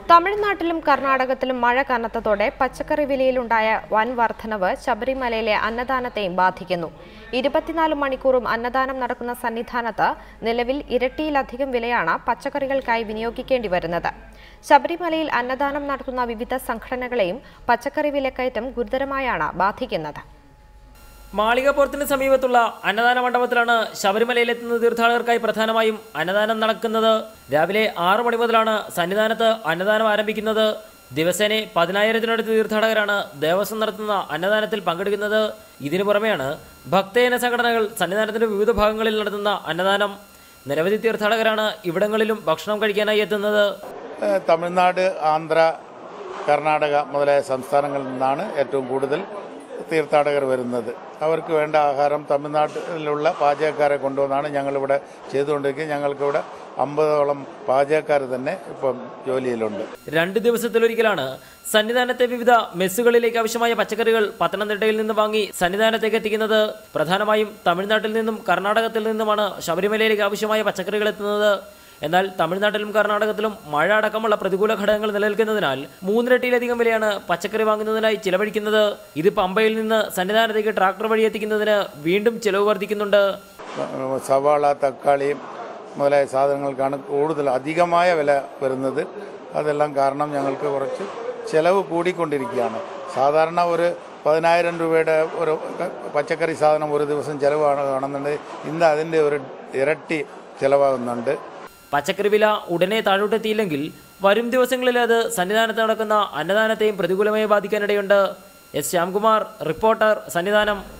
തമിഴ്നാട്ടിലും കർണാടകത്തിലും മഴ കനത്തതോടെ പച്ചക്കറി വിലയിലുണ്ടായ വൻ വർധനവ് ശബരിമലയിലെ അന്നദാനത്തെയും ബാധിക്കുന്നു ഇരുപത്തിനാല് മണിക്കൂറും അന്നദാനം നടക്കുന്ന സന്നിധാനത്ത് നിലവിൽ ഇരട്ടിയിലധികം വിലയാണ് പച്ചക്കറികൾക്കായി വിനിയോഗിക്കേണ്ടി വരുന്നത് ശബരിമലയിൽ അന്നദാനം നടത്തുന്ന വിവിധ സംഘടനകളെയും പച്ചക്കറി വിലക്കയറ്റം ഗുരുതരമായാണ് ബാധിക്കുന്നത് മാളികപ്പുറത്തിന് സമീപത്തുള്ള അന്നദാന മണ്ഡപത്തിലാണ് ശബരിമലയിലെത്തുന്ന തീർത്ഥാടകർക്കായി പ്രധാനമായും അന്നദാനം നടക്കുന്നത് രാവിലെ ആറു മണി മുതലാണ് സന്നിധാനത്ത് അന്നദാനം ആരംഭിക്കുന്നത് ദിവസേന പതിനായിരത്തിനടുത്ത് തീർത്ഥാടകരാണ് ദേവസ്വം നടത്തുന്ന അന്നദാനത്തിൽ പങ്കെടുക്കുന്നത് ഇതിനു പുറമെയാണ് ഭക്തജന സംഘടനകൾ സന്നിധാനത്തിന്റെ വിവിധ ഭാഗങ്ങളിൽ നടത്തുന്ന അന്നദാനം നിരവധി തീർത്ഥാടകരാണ് ഇവിടങ്ങളിലും ഭക്ഷണം കഴിക്കാനായി എത്തുന്നത് ഏഹ് തമിഴ്നാട് ആന്ധ്ര കർണാടക മുതലായ സംസ്ഥാനങ്ങളിൽ നിന്നാണ് ഏറ്റവും കൂടുതൽ തീർത്ഥാടകർ വരുന്നത് അവർക്ക് വേണ്ട ആഹാരം തമിഴ്നാട്ടിലുള്ള പാചകക്കാരെ കൊണ്ടുവന്നാണ് ഞങ്ങളിവിടെ ചെയ്തുകൊണ്ടിരിക്കുന്നത് ഞങ്ങൾക്കിവിടെ അമ്പതോളം പാചകക്കാർ തന്നെ ഇപ്പം ജോലിയിലുണ്ട് രണ്ട് ദിവസത്തിലൊരിക്കലാണ് സന്നിധാനത്തെ വിവിധ മെസ്സുകളിലേക്ക് ആവശ്യമായ പച്ചക്കറികൾ പത്തനംതിട്ടയിൽ നിന്ന് വാങ്ങി സന്നിധാനത്തേക്ക് എത്തിക്കുന്നത് പ്രധാനമായും തമിഴ്നാട്ടിൽ നിന്നും കർണാടകത്തിൽ നിന്നുമാണ് ശബരിമലയിലേക്ക് ആവശ്യമായ പച്ചക്കറികൾ എത്തുന്നത് എന്നാൽ തമിഴ്നാട്ടിലും കർണാടകത്തിലും മഴ അടക്കമുള്ള പ്രതികൂല ഘടകങ്ങൾ നിലനിൽക്കുന്നതിനാൽ മൂന്നിരട്ടിയിലധികം വിലയാണ് പച്ചക്കറി വാങ്ങുന്നതിനായി ചിലവഴിക്കുന്നത് ഇത് പമ്പയിൽ നിന്ന് സന്നിധാനത്തേക്ക് ട്രാക്ടർ വഴി എത്തിക്കുന്നതിന് വീണ്ടും ചിലവ് വർദ്ധിക്കുന്നുണ്ട് ഏഹ് സവാള തക്കാളി മുതലായ സാധനങ്ങൾക്കാണ് കൂടുതൽ അധികമായ വില വരുന്നത് അതെല്ലാം കാരണം ഞങ്ങൾക്ക് കുറച്ച് ചിലവ് കൂടിക്കൊണ്ടിരിക്കുകയാണ് സാധാരണ ഒരു പതിനായിരം രൂപയുടെ ഒരു പച്ചക്കറി സാധനം ഒരു ദിവസം ചിലവാണ് കാണുന്നുണ്ടെങ്കിൽ ഇന്ന് അതിൻ്റെ ഒരു ഇരട്ടി ചിലവാകുന്നുണ്ട് പച്ചക്കറി വില ഉടനെ താഴോട്ടെത്തിയില്ലെങ്കിൽ വരും ദിവസങ്ങളിൽ അത് സന്നിധാനത്ത് നടക്കുന്ന അന്നദാനത്തെയും പ്രതികൂലമായി ബാധിക്കാനിടയുണ്ട് എസ് ശ്യാംകുമാർ റിപ്പോർട്ടർ സന്നിധാനം